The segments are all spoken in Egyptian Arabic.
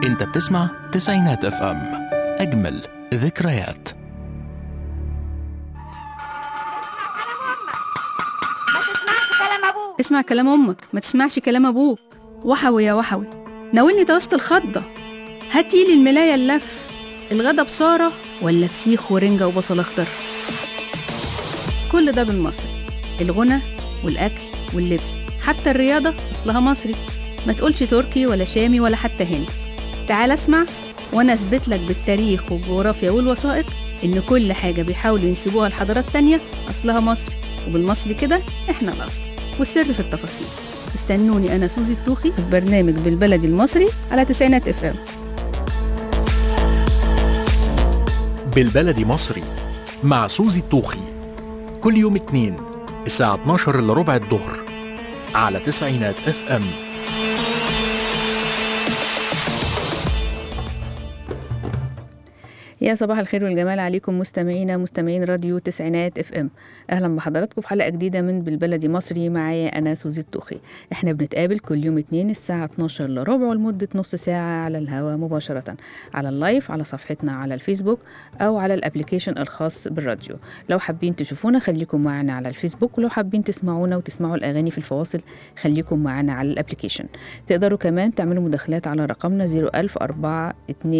انت بتسمع تسعينات اف ام اجمل ذكريات ما تسمعش كلام ابوك اسمع كلام امك ما تسمعش كلام ابوك وحوي يا وحوي ناولني توست الخضه هاتيلي الملايه اللف الغدا بصاره ولا فسيخ ورنجه وبصل اخضر كل ده بالمصري الغنى والاكل واللبس حتى الرياضه اصلها مصري ما تقولش تركي ولا شامي ولا حتى هندي تعال اسمع وانا اثبت لك بالتاريخ والجغرافيا والوثائق ان كل حاجه بيحاولوا ينسبوها لحضارات تانية اصلها مصري وبالمصري كده احنا الاصل والسر في التفاصيل استنوني انا سوزي الطوخي في برنامج بالبلدي المصري على تسعينات اف ام بالبلدي مصري مع سوزي الطوخي كل يوم اتنين الساعة 12 إلا ربع الظهر على تسعينات اف ام يا صباح الخير والجمال عليكم مستمعينا مستمعين راديو تسعينات اف ام اهلا بحضراتكم في حلقه جديده من بالبلدي مصري معايا انا سوزي الطوخي احنا بنتقابل كل يوم اتنين الساعه 12 الا ربع ولمده نص ساعه على الهواء مباشره على اللايف على صفحتنا على الفيسبوك او على الابلكيشن الخاص بالراديو لو حابين تشوفونا خليكم معنا على الفيسبوك ولو حابين تسمعونا وتسمعوا الاغاني في الفواصل خليكم معنا على الابلكيشن تقدروا كمان تعملوا مداخلات على رقمنا 01004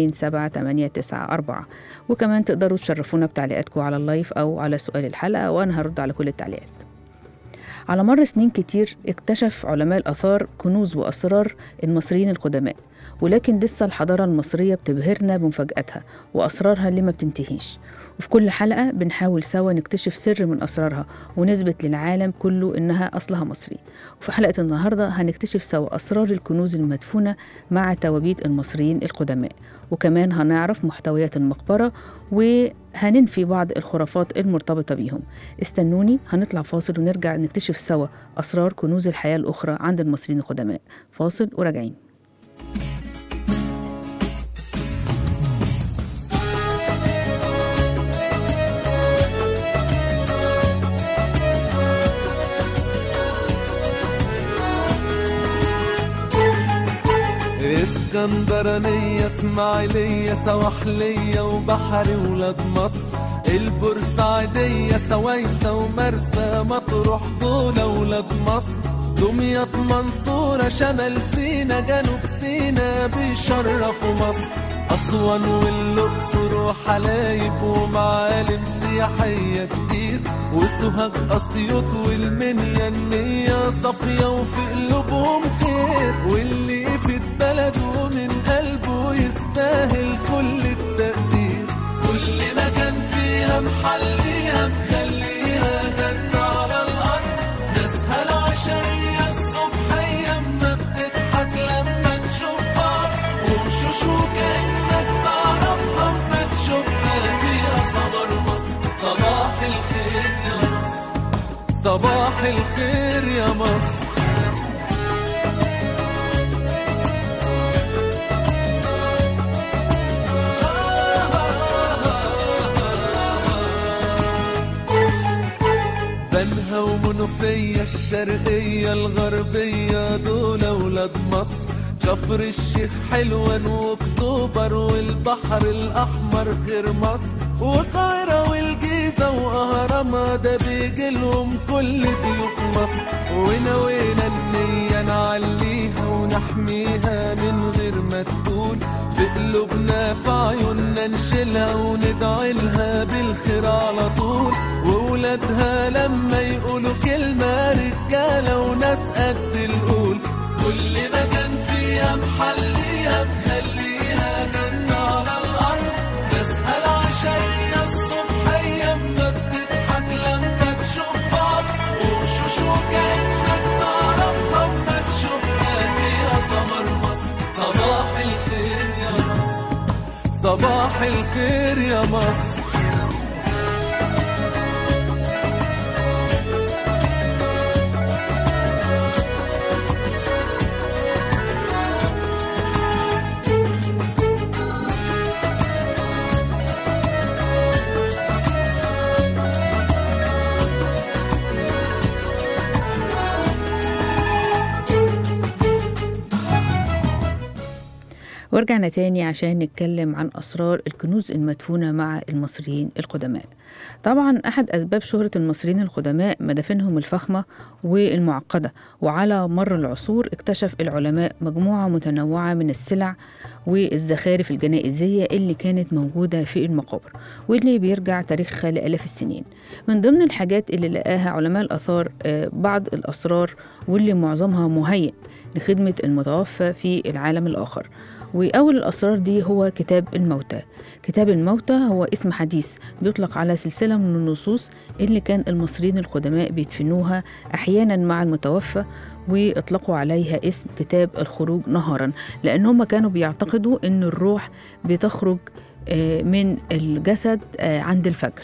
27894 وكمان تقدروا تشرفونا بتعليقاتكم على اللايف أو على سؤال الحلقة وأنا هرد على كل التعليقات على مر سنين كتير اكتشف علماء الآثار كنوز وأسرار المصريين القدماء ولكن لسه الحضارة المصرية بتبهرنا بمفاجآتها وأسرارها اللي ما بتنتهيش وفي كل حلقة بنحاول سوا نكتشف سر من أسرارها ونثبت للعالم كله إنها أصلها مصري وفي حلقة النهاردة هنكتشف سوا أسرار الكنوز المدفونة مع توابيت المصريين القدماء وكمان هنعرف محتويات المقبرة وهننفي بعض الخرافات المرتبطة بيهم استنوني هنطلع فاصل ونرجع نكتشف سوا أسرار كنوز الحياة الأخرى عند المصريين القدماء فاصل وراجعين اسكندرانية اسماعيلية سواحلية وبحري ولاد مصر البورسعيدية سويسة ومرسى مطروح دول ولاد مصر دمياط منصورة شمال سينا جنوب سينا بيشرفوا مصر أسوان والأقصر وحلايب ومعالم سياحية كتير وسوهاج أسيوط والمنيا النية صافية وفي قلوبهم خير واللي في بلده من قلبه يستاهل كل التقدير كل مكان فيها محليها مخليها جنة على الأرض ناسها العشرية الصبحية أما بتضحك لما تشوفها ومشوش وكأنك تعرفها أما تشوفها فيها صبر مصر صباح الخير يا مصر صباح الخير يا مصر بنها ومنوفية الشرقية الغربية دول ولاد مصر كفر الشيخ حلوان واكتوبر والبحر الاحمر غير مصر والقاهرة والجيزة واهرامها ده بيجيلهم كل ضيوف مصر ونوينا النية نعليها ونحميها من غير ما تقول في قلوبنا في عيوننا نشيلها وندعي لها بالخير على طول وولادها لما يقولوا كلمة رجالة وناس قد القول كل مكان فيها محليها مخليها جنة على الأرض ناسها العشية الصبحية أما بتضحك لما تشوف بعض وشوش وكأنك تعرفها أما تشوفها فيها سمر مصر صباح الخير يا مصر صباح الخير يا مصر ورجعنا تاني عشان نتكلم عن أسرار الكنوز المدفونة مع المصريين القدماء طبعا أحد أسباب شهرة المصريين القدماء مدافنهم الفخمة والمعقدة وعلى مر العصور اكتشف العلماء مجموعة متنوعة من السلع والزخارف الجنائزية اللي كانت موجودة في المقابر واللي بيرجع تاريخها لآلاف السنين من ضمن الحاجات اللي لقاها علماء الآثار آه، بعض الأسرار واللي معظمها مهيئ لخدمة المتوفى في العالم الآخر وأول الأسرار دي هو كتاب الموتى كتاب الموتى هو اسم حديث بيطلق على سلسلة من النصوص اللي كان المصريين القدماء بيدفنوها أحيانا مع المتوفى وإطلقوا عليها اسم كتاب الخروج نهارا لأن هم كانوا بيعتقدوا أن الروح بتخرج آه، من الجسد آه، عند الفجر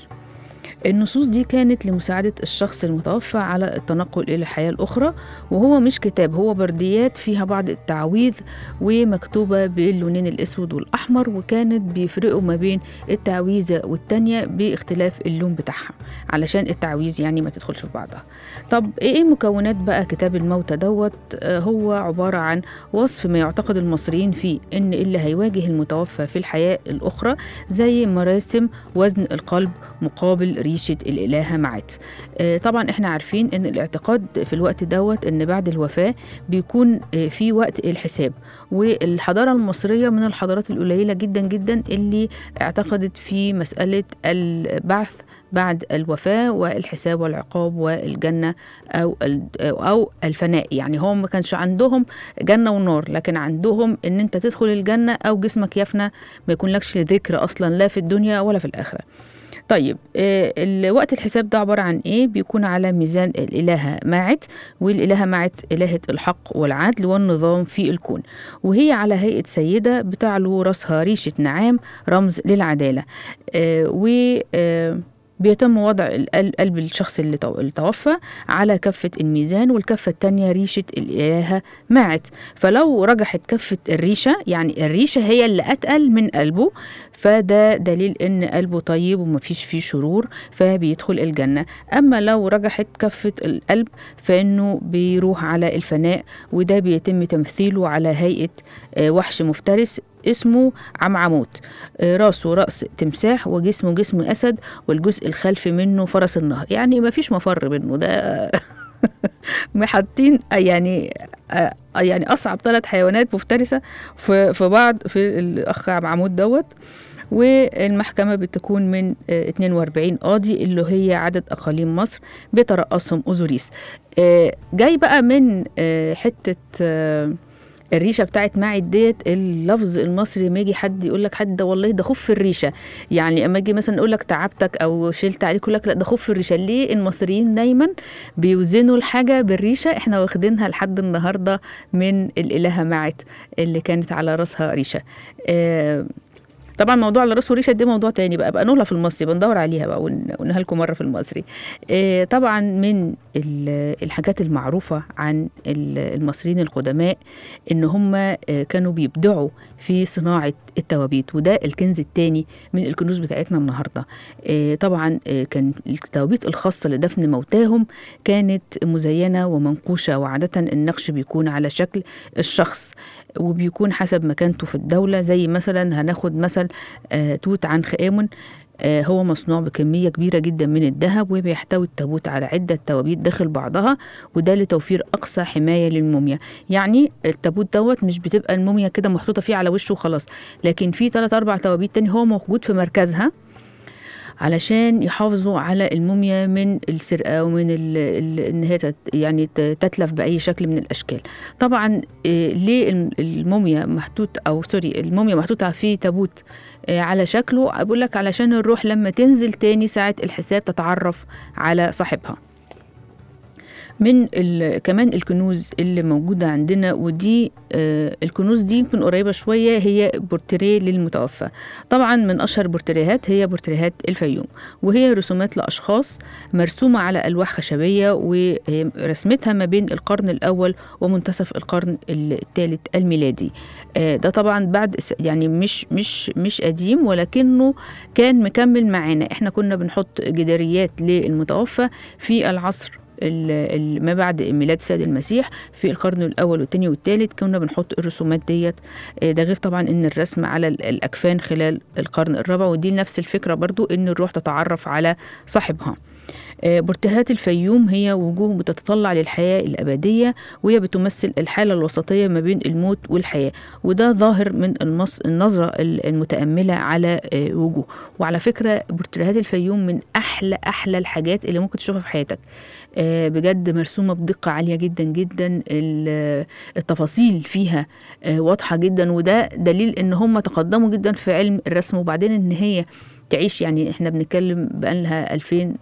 النصوص دي كانت لمساعدة الشخص المتوفى على التنقل إلى الحياة الأخرى وهو مش كتاب هو برديات فيها بعض التعويذ ومكتوبة باللونين الأسود والأحمر وكانت بيفرقوا ما بين التعويذة والتانية باختلاف اللون بتاعها علشان التعويذ يعني ما تدخلش في بعضها طب إيه مكونات بقى كتاب الموتى دوت آه، هو عبارة عن وصف ما يعتقد المصريين فيه إن اللي هيواجه المتوفى في الحياة الأخرى زي مراسم وزن القلب مقابل ريشة الإلهة معت آه، طبعا احنا عارفين ان الاعتقاد في الوقت دوت ان بعد الوفاة بيكون آه، في وقت الحساب والحضارة المصرية من الحضارات القليلة جدا جدا اللي اعتقدت في مسألة البعث بعد الوفاة والحساب والعقاب والجنة أو ال- أو الفناء يعني هم ما كانش عندهم جنة ونار لكن عندهم إن أنت تدخل الجنة أو جسمك يفنى ما يكون لكش ذكر أصلا لا في الدنيا ولا في الآخرة طيب آه، ال- وقت الحساب ده عبارة عن إيه؟ بيكون على ميزان الإلهة ماعت والإلهة ماعت إلهة الحق والعدل والنظام في الكون وهي على هيئة سيدة بتعلو رأسها ريشة نعام رمز للعدالة آه، و آه، بيتم وضع القل- قلب الشخص اللي تو- اللي توفى على كفة الميزان والكفة التانية ريشة الإلهة ماعت فلو رجحت كفة الريشة يعني الريشة هي اللي أتقل من قلبه فده دليل ان قلبه طيب ومفيش فيه شرور فبيدخل الجنة اما لو رجحت كفة القلب فانه بيروح على الفناء وده بيتم تمثيله على هيئة آه، وحش مفترس اسمه عمعموت آه، راسه رأس تمساح وجسمه جسم أسد والجزء الخلفي منه فرس النهر يعني مفيش مفر منه ده محطين يعني آه، يعني أصعب ثلاث حيوانات مفترسة في في بعض في الأخ عمعموت دوت والمحكمة بتكون من آه، 42 قاضي اللي هي عدد أقاليم مصر بيترأسهم أوزوريس آه، جاي بقى من آه، حتة آه، الريشه بتاعت معد ديت اللفظ المصري لما يجي حد يقول لك حد ده والله ده خف الريشه يعني اما اجي مثلا اقول لك تعبتك او شلت عليك يقول لك لا ده خف الريشه ليه المصريين دايما بيوزنوا الحاجه بالريشه احنا واخدينها لحد النهارده من الالهه معت اللي كانت على راسها ريشه آه طبعا موضوع على راسه ريشه ده موضوع تاني بقى بقى نقولها في المصري بندور عليها بقى ون- ونقولها لكم مره في المصري آه طبعا من ال- الحاجات المعروفه عن ال- المصريين القدماء ان هم آه، كانوا بيبدعوا في صناعه التوابيت وده الكنز الثاني من الكنوز بتاعتنا النهارده آه، طبعا آه، كان التوابيت الخاصه لدفن موتاهم كانت مزينه ومنقوشه وعاده النقش بيكون على شكل الشخص وبيكون حسب مكانته في الدوله زي مثلا هناخد مثل آه، توت عنخ امون آه، هو مصنوع بكمية كبيرة جدا من الذهب وبيحتوي التابوت على عدة توابيت داخل بعضها وده لتوفير أقصى حماية للموميا يعني التابوت دوت مش بتبقى الموميا كده محطوطة فيه على وشه وخلاص لكن في ثلاث أربع توابيت تاني هو موجود في مركزها علشان يحافظوا على الموميا من السرقة ومن ال- ال- ان هي تت يعني ت- تتلف بأي شكل من الأشكال طبعا آه، ليه الم- الموميا محطوط أو سوري الموميا محطوطة في تابوت آه، على شكله بقول لك علشان الروح لما تنزل تاني ساعة الحساب تتعرف على صاحبها من ال- كمان الكنوز اللي موجودة عندنا ودي آه، الكنوز دي يمكن قريبة شوية هي بورتريه للمتوفى طبعا من أشهر البورتريهات هي بورتريهات الفيوم وهي رسومات لأشخاص مرسومة على ألواح خشبية ورسمتها ما بين القرن الأول ومنتصف القرن الثالث الميلادي آه، ده طبعا بعد س- يعني مش مش مش قديم ولكنه كان مكمل معانا احنا كنا بنحط جداريات للمتوفى في العصر ال- ال- ما بعد ميلاد السيد المسيح في القرن الاول والثاني والثالث كنا بنحط الرسومات ديت آه، ده غير طبعا ان الرسم على ال- الاكفان خلال القرن الرابع ودي نفس الفكره برضو ان الروح تتعرف على صاحبها آه، بورتريهات الفيوم هي وجوه بتتطلع للحياة الأبدية وهي بتمثل الحالة الوسطية ما بين الموت والحياة وده ظاهر من المص... النظرة ال- المتأملة على آه، وجوه وعلى فكرة بورتريهات الفيوم من أحلى أحلى الحاجات اللي ممكن تشوفها في حياتك آه، بجد مرسومة بدقة عالية جدا جدا ال- التفاصيل فيها آه، واضحة جدا وده دليل ان هم تقدموا جدا في علم الرسم وبعدين ان هي تعيش يعني احنا بنتكلم بقالها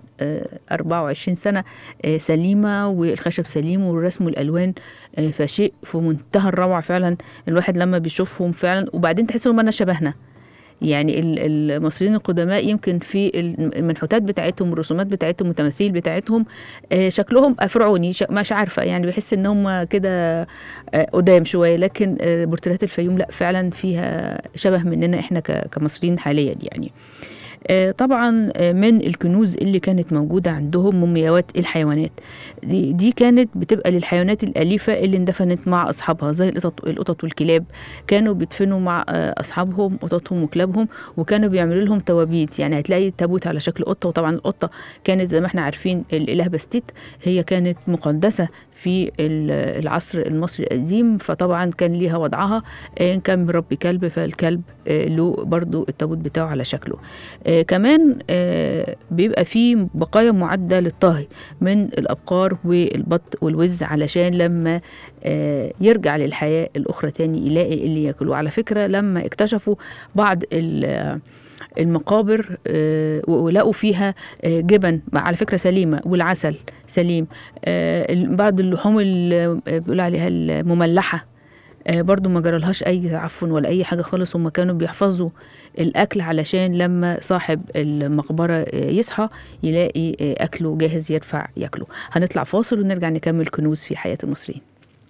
2024 سنة آه، سليمة والخشب سليم والرسم والألوان آه، فشيء في منتهى الروعة فعلا الواحد لما بيشوفهم فعلا وبعدين تحس انهم انا شبهنا يعني ال- المصريين القدماء يمكن في المنحوتات بتاعتهم الرسومات بتاعتهم التماثيل بتاعتهم آه، شكلهم فرعوني ش- مش عارفه يعني بحس ان هم كده آه، قدام شويه لكن آه، بورتريهات الفيوم لا فعلا فيها شبه مننا احنا ك- كمصريين حاليا يعني آه، طبعا آه، من الكنوز اللي كانت موجودة عندهم مومياوات الحيوانات دي, دي كانت بتبقى للحيوانات الأليفة اللي اندفنت مع أصحابها زي القطط, القطط والكلاب كانوا بيدفنوا مع آه، أصحابهم قططهم وكلابهم وكانوا بيعملوا لهم توابيت يعني هتلاقي تابوت على شكل قطة وطبعا القطة كانت زي ما احنا عارفين الإله بستيت هي كانت مقدسة في ال- العصر المصري القديم فطبعا كان ليها وضعها آه، إن كان مربي كلب فالكلب آه، له برضو التابوت بتاعه على شكله آه كمان آه بيبقى فيه بقايا معدة للطهي من الأبقار والبط والوز علشان لما آه يرجع للحياة الأخرى تاني يلاقي اللي ياكله على فكرة لما اكتشفوا بعض ال- المقابر آه، ولقوا فيها آه، جبن على فكرة سليمة والعسل سليم آه، ال- بعض اللحوم اللي بيقول عليها المملحة آه، برضو ما جرالهاش اي تعفن ولا اي حاجه خالص هم كانوا بيحفظوا الاكل علشان لما صاحب المقبره آه، يصحى يلاقي آه، اكله جاهز يرفع ياكله هنطلع فاصل ونرجع نكمل كنوز في حياه المصريين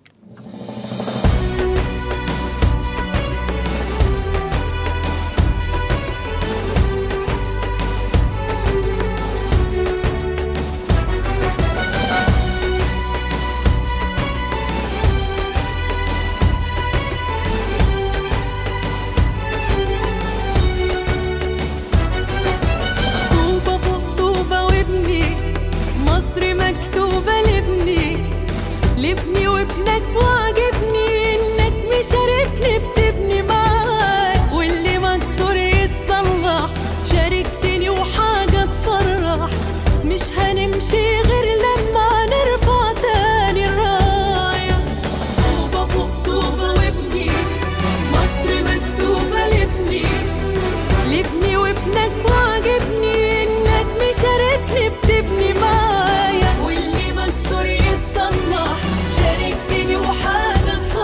طوبة فوق طوبة وابني مصر مكتوبة لابني لابني وابنك وعجبني انك مشاركني بتبني معاك واللي مكسور يتصلح شاركتني وحاجة تفرح مش هنمشي غير لما نرفع تاني الراية طوبة فوق طوبة وابني مصر مكتوبة لابني لابني وابنك وعجبني انك مشاركني بتبني معايا واللي مكسور يتصلح شاركتني وحاجة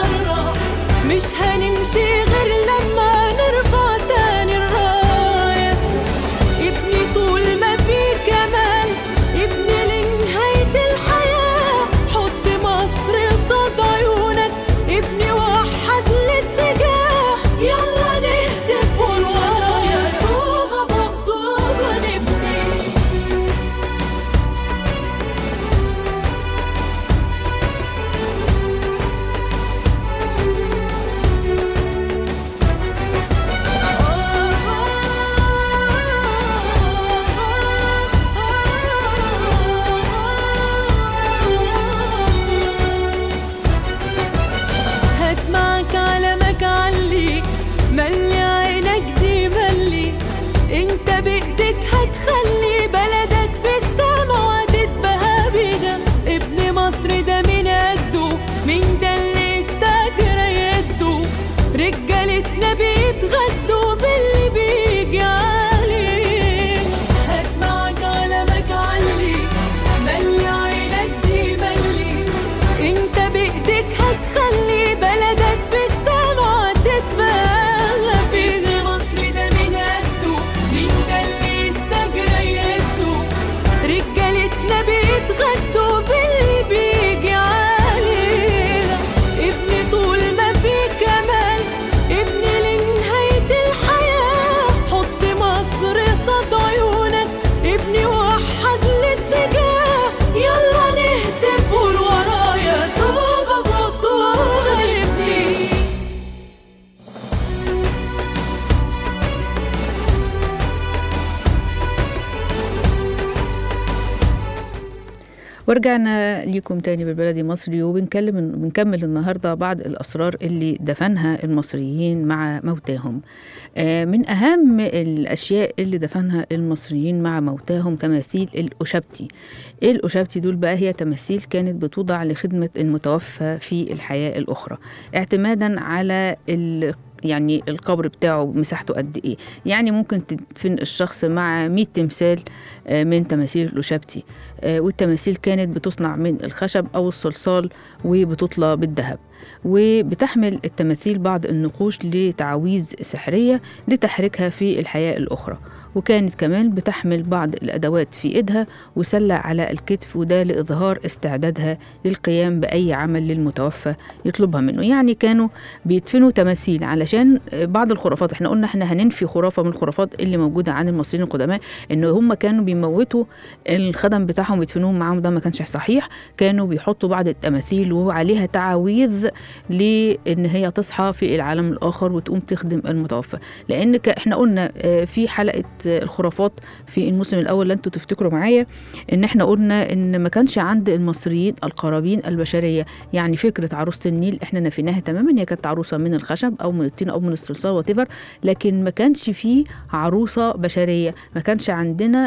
ورجعنا ليكم تاني بالبلدي مصري وبنكلم بنكمل النهارده بعض الاسرار اللي دفنها المصريين مع موتاهم. آه، من اهم الاشياء اللي دفنها المصريين مع موتاهم تماثيل الاشبتي. ايه الاشبتي دول بقى هي تماثيل كانت بتوضع لخدمه المتوفى في الحياه الاخرى اعتمادا على ال يعني القبر بتاعه مساحته قد ايه يعني ممكن تدفن الشخص مع 100 تمثال آه، من تماثيل الأشبتي آه، والتماثيل كانت بتصنع من الخشب أو الصلصال وبتطلى بالذهب وبتحمل التماثيل بعض النقوش لتعاويذ سحرية لتحريكها في الحياة الأخرى وكانت كمان بتحمل بعض الأدوات في إيدها وسلة على الكتف وده لإظهار استعدادها للقيام بأي عمل للمتوفى يطلبها منه يعني كانوا بيدفنوا تماثيل علشان بعض الخرافات احنا قلنا احنا هننفي خرافة من الخرافات اللي موجودة عن المصريين القدماء ان هم كانوا بيموتوا الخدم بتاعهم يدفنوهم معاهم ده ما كانش صحيح كانوا بيحطوا بعض التماثيل وعليها تعاويذ لان هي تصحى في العالم الاخر وتقوم تخدم المتوفى لان ك- احنا قلنا آه، في حلقه آه، الخرافات في الموسم الاول اللي انتوا تفتكروا معايا ان احنا قلنا ان ما كانش عند المصريين القرابين البشريه يعني فكره عروسه النيل احنا نفيناها تماما هي كانت عروسه من الخشب او من الطين او من الصلصال وات لكن ما كانش فيه عروسه بشريه ما كانش عندنا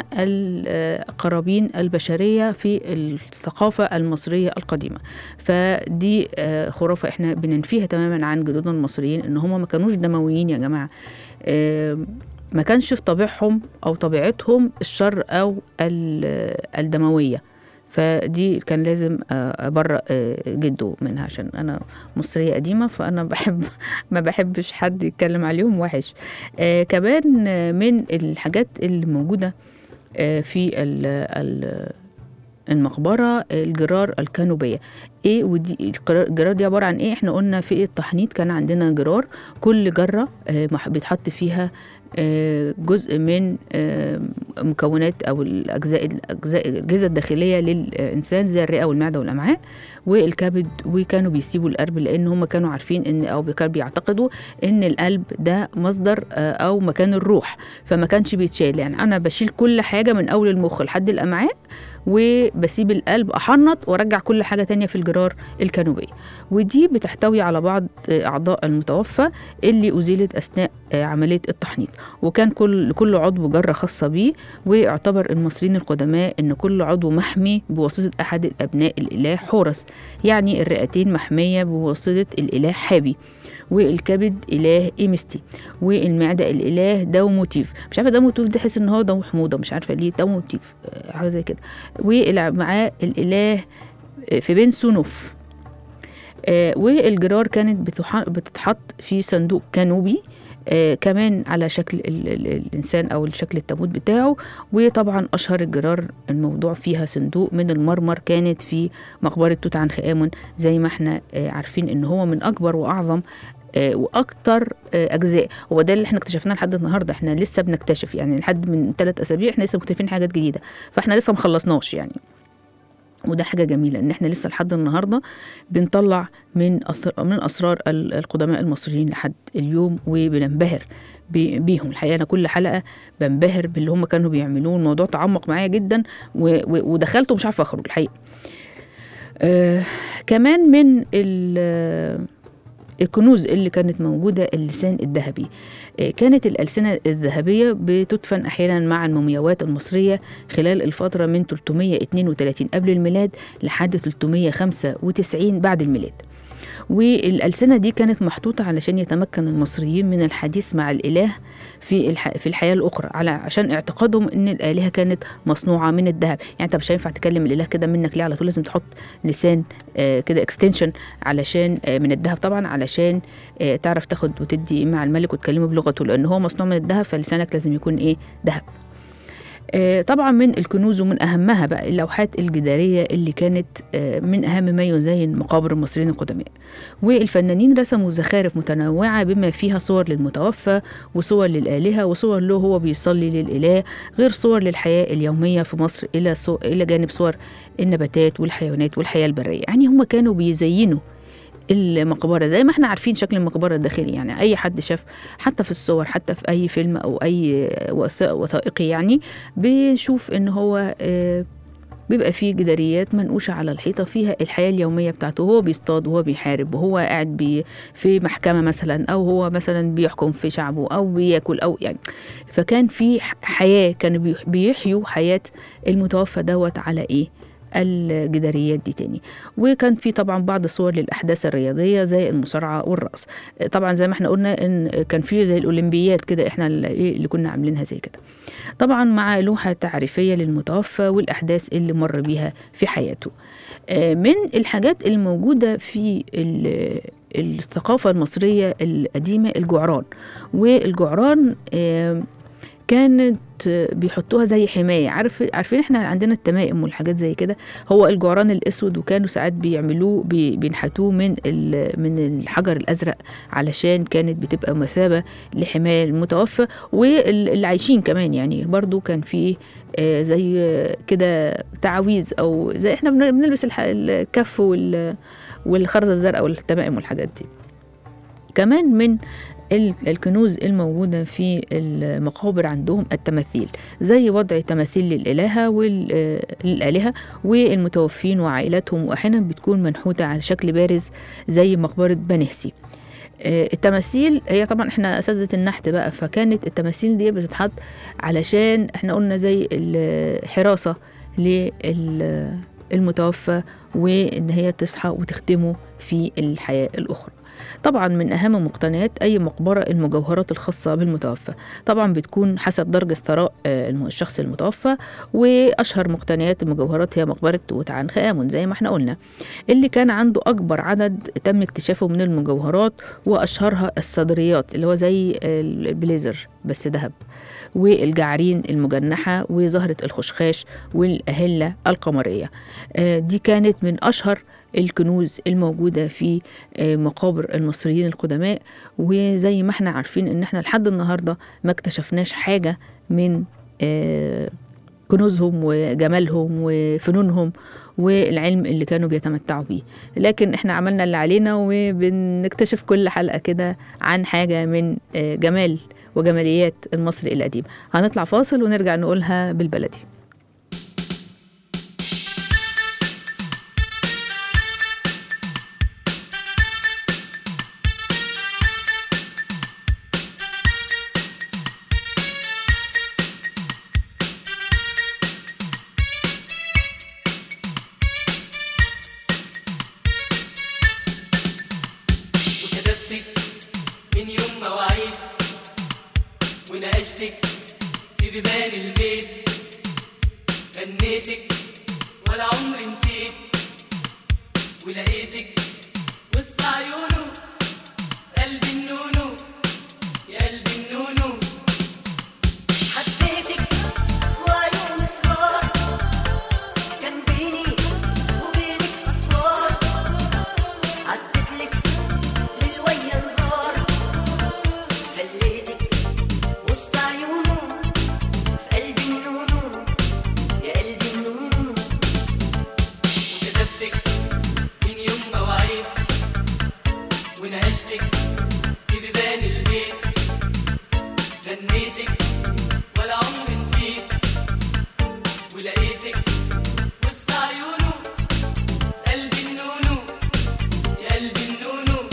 القرابين البشريه في الثقافه المصريه القديمه فدي آه، خرافه احنا بننفيها تماما عن جدودنا المصريين ان هم ما كانوش دمويين يا جماعه آه، ما كانش في طبيعهم او طبيعتهم الشر او ال- الدمويه فدي كان لازم آه، ابرأ آه، جده منها عشان انا مصريه قديمه فانا بحب ما بحبش حد يتكلم عليهم وحش آه كمان آه، من الحاجات اللي موجوده آه في ال ال المقبرة الجرار الكانوبية ايه ودي الجرار الجرار دي عبارة عن ايه احنا قلنا في التحنيط كان عندنا جرار كل جرة آه، مح- بيتحط فيها آه، جزء من آه، مكونات او الاجزاء الاجزاء الاجهزه الداخليه للانسان زي الرئه والمعده والامعاء والكبد وكانوا بيسيبوا القلب لان هم كانوا عارفين ان او كانوا بيعتقدوا ان القلب ده مصدر آه، او مكان الروح فما كانش بيتشال يعني انا بشيل كل حاجه من اول المخ لحد الامعاء وبسيب القلب احنط وارجع كل حاجه تانية في الجرار الكانوبيه ودي بتحتوي على بعض آه، اعضاء المتوفى اللي ازيلت اثناء آه، عمليه التحنيط وكان كل كل عضو جره خاصه بيه ويعتبر المصريين القدماء ان كل عضو محمي بواسطه احد الابناء الاله حورس يعني الرئتين محميه بواسطه الاله حابي والكبد اله ايمستي والمعده الاله دوموتيف مش عارفه دوموتيف ده حس ان هو دو حموضه مش عارفه ليه دوموتيف آه، حاجه زي كده ومعاه الاله آه، في بين سونوف آه، والجرار كانت بتح- بتتحط في صندوق كانوبي آه كمان على شكل ال ال الإنسان أو الشكل التابوت بتاعه وطبعا أشهر الجرار الموضوع فيها صندوق من المرمر كانت في مقبرة توت عنخ آمون زي ما احنا آه عارفين إن هو من أكبر وأعظم آه واكتر آه اجزاء هو ده اللي احنا اكتشفناه لحد النهارده احنا لسه بنكتشف يعني لحد من ثلاث اسابيع احنا لسه مكتشفين حاجات جديده فاحنا لسه مخلصناش يعني وده حاجه جميله ان احنا لسه لحد النهارده بنطلع من أثر من اسرار ال- القدماء المصريين لحد اليوم وبننبهر بي- بيهم الحقيقه انا كل حلقه بنبهر باللي هم كانوا بيعملوه الموضوع تعمق معايا جدا و- و- ودخلت ومش عارفه اخرج الحقيقه آه كمان من ال- الكنوز اللي كانت موجودة اللسان الذهبي آه، كانت الألسنة الذهبية بتدفن أحيانا مع المومياوات المصرية خلال الفترة من 332 قبل الميلاد لحد 395 بعد الميلاد والألسنة دي كانت محطوطة علشان يتمكن المصريين من الحديث مع الإله في الح... في الحياة الأخرى على عشان اعتقادهم إن الآلهة كانت مصنوعة من الذهب يعني أنت مش هينفع تكلم الإله كده منك ليه على طول لازم تحط لسان آه كده اكستنشن علشان آه من الذهب طبعا علشان آه تعرف تاخد وتدي مع الملك وتكلمه بلغته لأن هو مصنوع من الذهب فلسانك لازم يكون إيه ذهب آه، طبعا من الكنوز ومن اهمها بقى اللوحات الجداريه اللي كانت آه، من اهم ما يزين مقابر المصريين القدماء والفنانين رسموا زخارف متنوعه بما فيها صور للمتوفى وصور للالهه وصور له هو بيصلي للاله غير صور للحياه اليوميه في مصر الى صو... الى جانب صور النباتات والحيوانات والحياه البريه يعني هم كانوا بيزينوا المقبرة زي ما احنا عارفين شكل المقبرة الداخلي يعني أي حد شاف حتى في الصور حتى في أي فيلم أو أي وث- وثائقي يعني بيشوف إن هو آه، بيبقى فيه جداريات منقوشة على الحيطة فيها الحياة اليومية بتاعته هو بيصطاد وهو بيحارب وهو قاعد بي في محكمة مثلا أو هو مثلا بيحكم في شعبه أو بياكل أو يعني فكان في ح- حياة كانوا بي- بيحيوا حياة المتوفى دوت على إيه الجداريات دي تاني وكان في طبعا بعض الصور للأحداث الرياضية زي المصارعة والرقص طبعا زي ما احنا قلنا ان كان في زي الأولمبيات كده احنا اللي إيه اللي كنا عاملينها زي كده طبعا مع لوحة تعريفية للمتوفى والأحداث اللي مر بيها في حياته آه، من الحاجات الموجودة في ال- الثقافة المصرية القديمة الجعران والجعران آه، كانت آه، بيحطوها زي حماية عارف عارفين احنا عندنا التمائم والحاجات زي كده هو الجعران الاسود وكانوا ساعات بيعملوه بي- بينحتوه من ال- من الحجر الازرق علشان كانت بتبقى مثابة لحماية المتوفى واللي عايشين كمان يعني برضو كان في آه، زي آه، كده تعاويذ او زي احنا بن- بنلبس الح- الكف وال- والخرزة الزرقاء والتمائم والحاجات دي كمان من ال- الكنوز الموجودة في المقابر عندهم التماثيل زي وضع تماثيل للإلهة والآلهة والمتوفين وعائلاتهم وأحيانا بتكون منحوتة على شكل بارز زي مقبرة بنهسي آه، التماثيل هي طبعا احنا اساتذه النحت بقى فكانت التماثيل دي بتتحط علشان احنا قلنا زي الحراسه للمتوفى وان هي تصحى وتخدمه في الحياه الاخرى طبعا من اهم مقتنيات اي مقبره المجوهرات الخاصه بالمتوفى طبعا بتكون حسب درجه ثراء آه، الم- الشخص المتوفى واشهر مقتنيات المجوهرات هي مقبره توت عنخ امون زي ما احنا قلنا اللي كان عنده اكبر عدد تم اكتشافه من المجوهرات واشهرها الصدريات اللي هو زي البليزر بس ذهب والجعرين المجنحة وزهرة الخشخاش والأهلة القمرية آه، دي كانت من أشهر الكنوز الموجودة في آه، مقابر المصريين القدماء وزي ما احنا عارفين ان احنا لحد النهاردة ما اكتشفناش حاجة من آه، كنوزهم وجمالهم وفنونهم والعلم اللي كانوا بيتمتعوا بيه لكن احنا عملنا اللي علينا وبنكتشف كل حلقة كده عن حاجة من آه، جمال وجماليات المصري القديم هنطلع فاصل ونرجع نقولها بالبلدي وكتبتك من يوم مواعيد وناقشتك في بيبان البيت غنيتك ولا عمري نسيت ولقيتك وسط عيونه قلبي النونو يا قلبي النونو حبيتك وعيون صغار كان بيني وبينك أسوار عدتلك للويا نهار خليتك وسط عيونه في قلبي النونو يا قلبي النونو وكتبتك من يوم مواعيد وناقشتك في بيبان البيت غنيتك ولا عمري نسيت ولقيتك وسط عيونه قلبي النونو يا قلبي النونو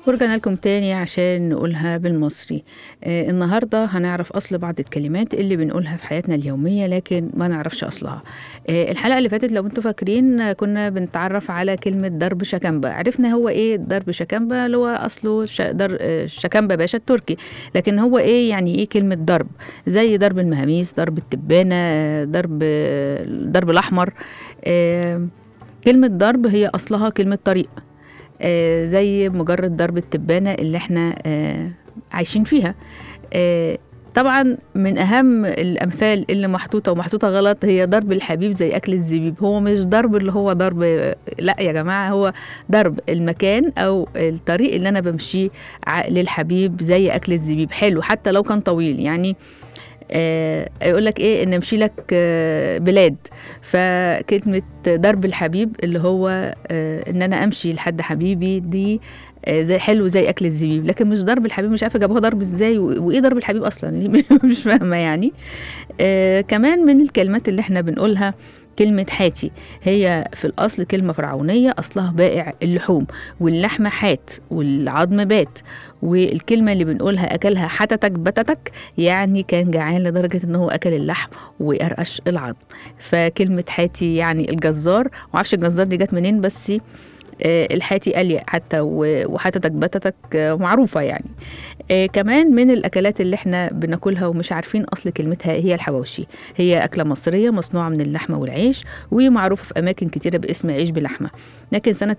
ورجعنا لكم تاني عشان نقولها بالمصري آه النهاردة هنعرف أصل بعض الكلمات اللي بنقولها في حياتنا اليومية لكن ما نعرفش أصلها آه الحلقة اللي فاتت لو انتوا فاكرين آه، كنا بنتعرف على كلمة ضرب شكامبا عرفنا هو إيه ضرب شكامبا اللي هو أصله ش... در... آه، شكامبا باشا التركي لكن هو إيه يعني إيه كلمة ضرب زي ضرب المهاميس ضرب التبانة آه، ضرب آه، الضرب الأحمر آه كلمة ضرب هي أصلها كلمة طريق آه، زي مجرد ضرب التبانة اللي احنا آه، عايشين فيها آه، طبعا من أهم الأمثال اللي محطوطة ومحطوطة غلط هي ضرب الحبيب زي أكل الزبيب هو مش ضرب اللي هو ضرب لا يا جماعة هو ضرب المكان أو الطريق اللي أنا بمشيه ع- للحبيب زي أكل الزبيب حلو حتى لو كان طويل يعني آه يقول لك ايه ان امشي لك آه بلاد فكلمه ضرب الحبيب اللي هو آه ان انا امشي لحد حبيبي دي آه زي حلو زي اكل الزبيب لكن مش ضرب الحبيب مش عارفه جابوها ضرب ازاي و- وايه ضرب الحبيب اصلا ليه؟ مش فاهمه يعني آه كمان من الكلمات اللي احنا بنقولها كلمة حاتي هي في الأصل كلمة فرعونية أصلها بائع اللحوم واللحمة حات والعظم بات والكلمة اللي بنقولها أكلها حتتك بتتك يعني كان جعان لدرجة إن هو أكل اللحم وقرقش العظم فكلمة حاتي يعني الجزار معرفش الجزار دي جت منين بس آه، الحاتي أليق حتى و- وحتتك بتتك آه، معروفة يعني آه، كمان من الأكلات اللي احنا بناكلها ومش عارفين أصل كلمتها هي الحواوشي هي أكلة مصرية مصنوعة من اللحمة والعيش ومعروفة في أماكن كتيرة باسم عيش بلحمة لكن سنة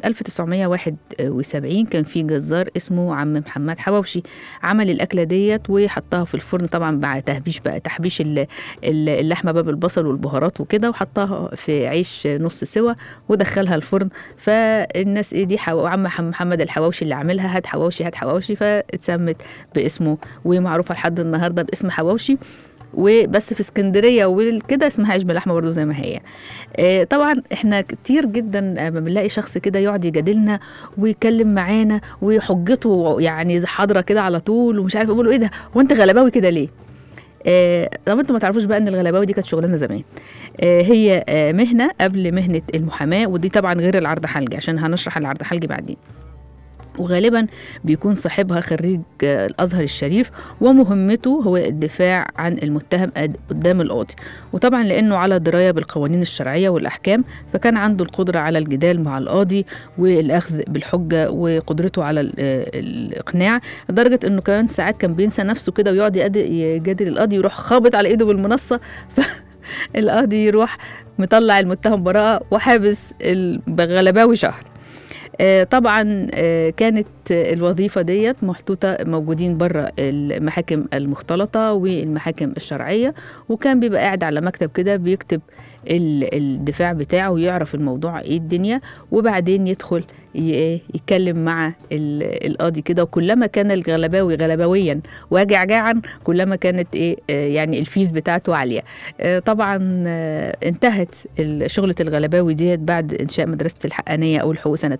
1971 كان في جزار اسمه عم محمد حواوشي عمل الأكلة ديت وحطها في الفرن طبعا بعد تهبيش بقى تحبيش ال- ال- اللحمة بقى بالبصل والبهارات وكده وحطها في عيش نص سوا ودخلها الفرن فالناس ايه دي حو... عم ح- محمد الحواوشي اللي عاملها هات حواوشي هات حواوشي فاتسمت باسمه ومعروفة لحد النهارده باسم حواوشي وبس في اسكندريه وكده اسمها عيش بلحمه برضو زي ما هي آه، طبعا احنا كتير جدا لما بنلاقي شخص كده يقعد يجادلنا ويتكلم معانا وحجته يعني حاضره كده على طول ومش عارف اقول له ايه ده هو انت غلباوي كده ليه آه، طب انتوا ما تعرفوش بقى ان الغلباوي دي كانت شغلانه زمان آه، هي آه، مهنه قبل مهنه المحاماه ودي طبعا غير العرض حلجي عشان هنشرح العرض حلجي بعدين وغالبا بيكون صاحبها خريج آه، الازهر الشريف ومهمته هو الدفاع عن المتهم قد- قدام القاضي وطبعا لانه على درايه بالقوانين الشرعيه والاحكام فكان عنده القدره على الجدال مع القاضي والاخذ بالحجه وقدرته على ال- آه، الاقناع لدرجه انه كمان ساعات كان بينسى نفسه كده ويقعد يقد- يجادل القاضي يروح خابط على ايده بالمنصه فالقاضي يروح مطلع المتهم براءه وحابس الغلباوي شهر آه، طبعا آه، كانت الوظيفة ديت محطوطة موجودين بره المحاكم المختلطة والمحاكم الشرعية وكان بيبقى قاعد على مكتب كده بيكتب ال- الدفاع بتاعه ويعرف الموضوع ايه الدنيا وبعدين يدخل ي- يتكلم مع ال- القاضي كده وكلما كان الغلباوي غلبويا وجعجعا كلما كانت ايه آه، يعني الفيز بتاعته عاليه آه، طبعا آه، انتهت ال- شغله الغلباوي ديت بعد انشاء مدرسه الحقانيه او الحقوق سنه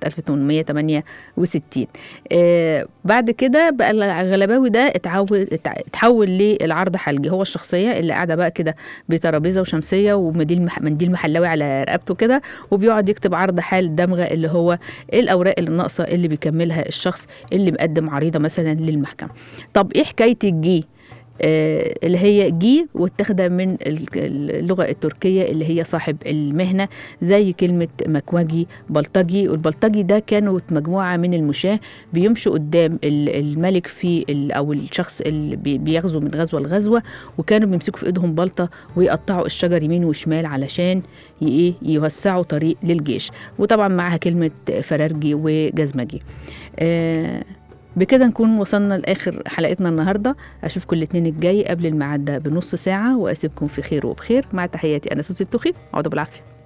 1868 آه، بعد كده بقى الغلباوي ده اتعود اتع- اتحول للعرض حلجي هو الشخصيه اللي قاعده بقى كده بترابيزه وشمسيه ومنديل مح- منديل محلاوي على رقبته كده وبيقعد يكتب عرض حال دمغه اللي هو الاوراق اللي الناقصه اللي بيكملها الشخص اللي مقدم عريضه مثلا للمحكمه طب ايه حكايه الجي آه، اللي هي جي واتخذها من ال- اللغة التركية اللي هي صاحب المهنة زي كلمة مكوجي بلطجي والبلطجي ده كانوا مجموعة من المشاة بيمشوا قدام ال- الملك في ال- أو الشخص اللي بي- بيغزو من غزوة لغزوة وكانوا بيمسكوا في إيدهم بلطة ويقطعوا الشجر يمين وشمال علشان ي- إيه يوسعوا طريق للجيش وطبعا معاها كلمة فرارجي وجزمجي آه بكده نكون وصلنا لاخر حلقتنا النهارده اشوفكم الاثنين الجاي قبل الميعاد ده بنص ساعه واسيبكم في خير وبخير مع تحياتي انا سوسي التوخي اقعدوا بالعافيه